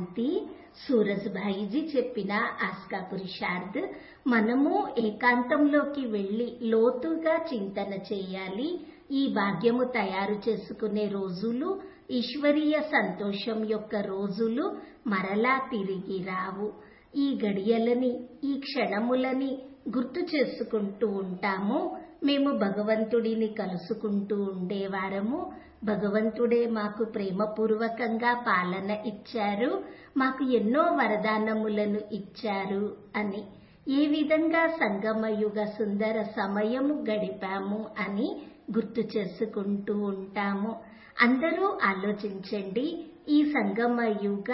శాంతి సూరజ్భాయిజీ చెప్పిన ఆస్కా పురుషార్థ్ మనము ఏకాంతంలోకి వెళ్లి లోతుగా చింతన చేయాలి ఈ భాగ్యము తయారు చేసుకునే రోజులు ఈశ్వరీయ సంతోషం యొక్క రోజులు మరలా తిరిగి రావు ఈ గడియలని ఈ క్షణములని గుర్తు చేసుకుంటూ ఉంటాము మేము భగవంతుడిని కలుసుకుంటూ ఉండేవారము భగవంతుడే మాకు ప్రేమపూర్వకంగా పాలన ఇచ్చారు మాకు ఎన్నో వరదానములను ఇచ్చారు అని ఏ విధంగా సంగమయుగ సుందర సమయము గడిపాము అని గుర్తు చేసుకుంటూ ఉంటాము అందరూ ఆలోచించండి ఈ సంగమయుగ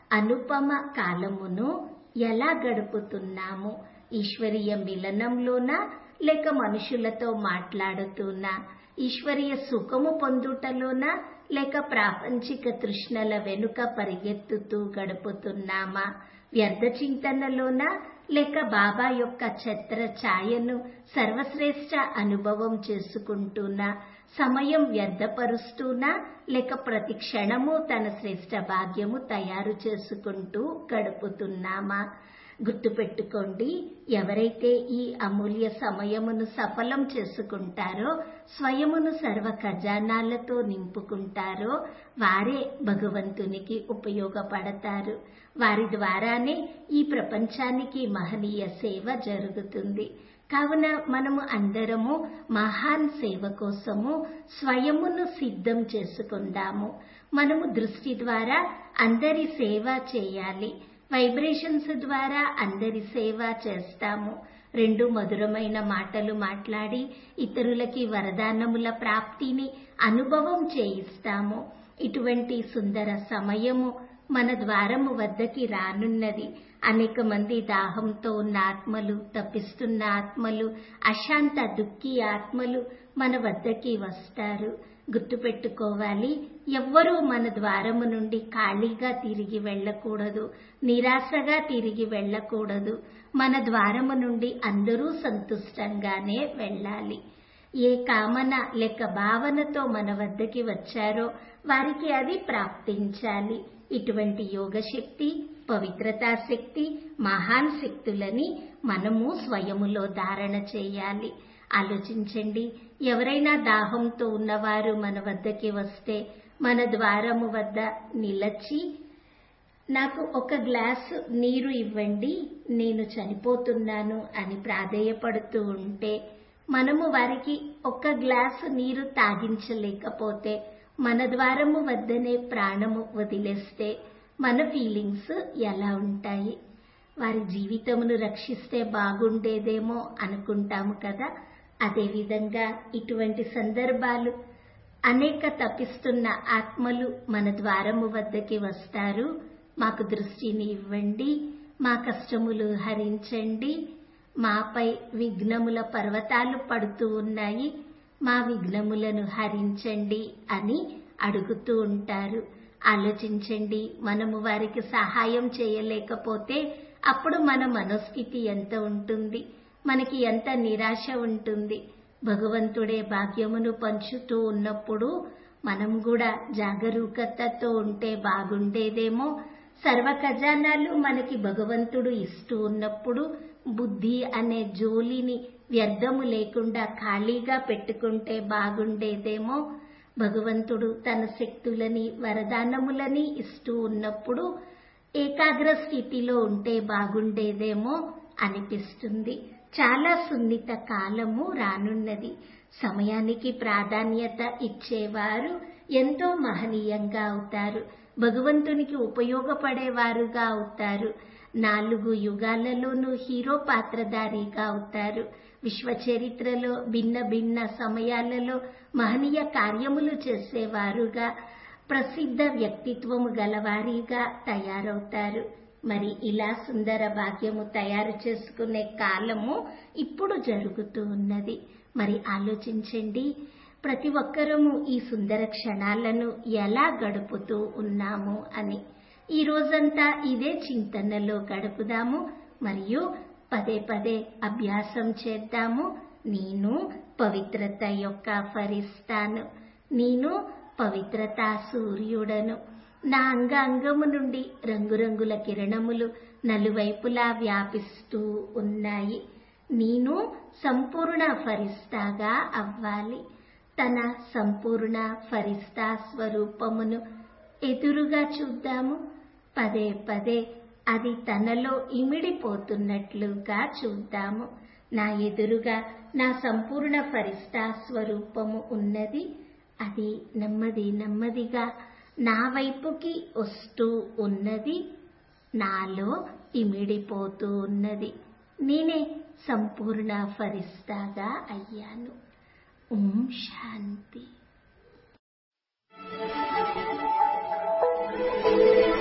అనుపమ కాలమును ఎలా గడుపుతున్నాము ఈశ్వరీయ మిలనంలోనా లేక మనుషులతో మాట్లాడుతున్నా ఈశ్వరీయ సుఖము పొందుటలోనా లేక ప్రాపంచిక తృష్ణల వెనుక పరిగెత్తుతూ గడుపుతున్నామా వ్యర్థ చింతనలోనా లేక బాబా యొక్క ఛత్ర ఛాయను సర్వశ్రేష్ట అనుభవం చేసుకుంటూనా సమయం వ్యర్థపరుస్తూనా లేక ప్రతి క్షణము తన శ్రేష్ట భాగ్యము తయారు చేసుకుంటూ గడుపుతున్నామా గుర్తుపెట్టుకోండి ఎవరైతే ఈ అమూల్య సమయమును సఫలం చేసుకుంటారో స్వయమును సర్వ ఖజానాలతో నింపుకుంటారో వారే భగవంతునికి ఉపయోగపడతారు వారి ద్వారానే ఈ ప్రపంచానికి మహనీయ సేవ జరుగుతుంది కావున మనము అందరము మహాన్ సేవ కోసము స్వయమును సిద్ధం చేసుకుందాము మనము దృష్టి ద్వారా అందరి సేవ చేయాలి వైబ్రేషన్స్ ద్వారా అందరి సేవ చేస్తాము రెండు మధురమైన మాటలు మాట్లాడి ఇతరులకి వరదానముల ప్రాప్తిని అనుభవం చేయిస్తాము ఇటువంటి సుందర సమయము మన ద్వారము వద్దకి రానున్నది అనేక మంది దాహంతో ఉన్న ఆత్మలు తప్పిస్తున్న ఆత్మలు అశాంత దుఃఖి ఆత్మలు మన వద్దకి వస్తారు గుర్తుపెట్టుకోవాలి ఎవ్వరూ మన ద్వారము నుండి ఖాళీగా తిరిగి వెళ్ళకూడదు నిరాశగా తిరిగి వెళ్ళకూడదు మన ద్వారము నుండి అందరూ సంతుష్టంగానే వెళ్ళాలి ఏ కామన లేక భావనతో మన వద్దకి వచ్చారో వారికి అది ప్రాప్తించాలి ఇటువంటి యోగ శక్తి పవిత్రతా శక్తి మహాన్ శక్తులని మనము స్వయములో ధారణ చేయాలి ఆలోచించండి ఎవరైనా దాహంతో ఉన్నవారు మన వద్దకి వస్తే మన ద్వారము వద్ద నిలచి నాకు ఒక గ్లాసు నీరు ఇవ్వండి నేను చనిపోతున్నాను అని ప్రాధేయపడుతూ ఉంటే మనము వారికి ఒక గ్లాసు నీరు తాగించలేకపోతే మన ద్వారము వద్దనే ప్రాణము వదిలేస్తే మన ఫీలింగ్స్ ఎలా ఉంటాయి వారి జీవితమును రక్షిస్తే బాగుండేదేమో అనుకుంటాము కదా అదేవిధంగా ఇటువంటి సందర్భాలు అనేక తప్పిస్తున్న ఆత్మలు మన ద్వారము వద్దకి వస్తారు మాకు దృష్టిని ఇవ్వండి మా కష్టములు హరించండి మాపై విఘ్నముల పర్వతాలు పడుతూ ఉన్నాయి మా విఘ్నములను హరించండి అని అడుగుతూ ఉంటారు ఆలోచించండి మనము వారికి సహాయం చేయలేకపోతే అప్పుడు మన మనోస్థితి ఎంత ఉంటుంది మనకి ఎంత నిరాశ ఉంటుంది భగవంతుడే భాగ్యమును పంచుతూ ఉన్నప్పుడు మనం కూడా జాగరూకతతో ఉంటే బాగుండేదేమో సర్వ ఖజానాలు మనకి భగవంతుడు ఇస్తూ ఉన్నప్పుడు బుద్ధి అనే జోలిని వ్యర్థము లేకుండా ఖాళీగా పెట్టుకుంటే బాగుండేదేమో భగవంతుడు తన శక్తులని వరదానములని ఇస్తూ ఉన్నప్పుడు ఏకాగ్ర స్థితిలో ఉంటే బాగుండేదేమో అనిపిస్తుంది చాలా సున్నిత కాలము రానున్నది సమయానికి ప్రాధాన్యత ఇచ్చేవారు ఎంతో మహనీయంగా అవుతారు భగవంతునికి ఉపయోగపడేవారుగా అవుతారు నాలుగు యుగాలలోనూ హీరో పాత్రధారిగా అవుతారు విశ్వ చరిత్రలో భిన్న భిన్న సమయాలలో మహనీయ కార్యములు చేసేవారుగా ప్రసిద్ధ వ్యక్తిత్వము గలవారిగా తయారవుతారు మరి ఇలా సుందర భాగ్యము తయారు చేసుకునే కాలము ఇప్పుడు జరుగుతూ ఉన్నది మరి ఆలోచించండి ప్రతి ఒక్కరము ఈ సుందర క్షణాలను ఎలా గడుపుతూ ఉన్నాము అని ఈ రోజంతా ఇదే చింతనలో గడుపుదాము మరియు పదే పదే అభ్యాసం చేద్దాము నేను పవిత్రత యొక్క ఫరిస్తాను నేను పవిత్రతా సూర్యుడను నా అంగ అంగము నుండి రంగురంగుల కిరణములు నలువైపులా వ్యాపిస్తూ ఉన్నాయి నేను సంపూర్ణ ఫరిస్తాగా అవ్వాలి తన సంపూర్ణ ఫరిస్తా స్వరూపమును ఎదురుగా చూద్దాము పదే పదే అది తనలో ఇమిడిపోతున్నట్లుగా చూద్దాము నా ఎదురుగా నా సంపూర్ణ ఫరిస్తా స్వరూపము ఉన్నది అది నెమ్మది నెమ్మదిగా నా వైపుకి వస్తూ ఉన్నది నాలో ఇమిడిపోతూ ఉన్నది నేనే సంపూర్ణ ఫరిస్తాగా అయ్యాను ఓం శాంతి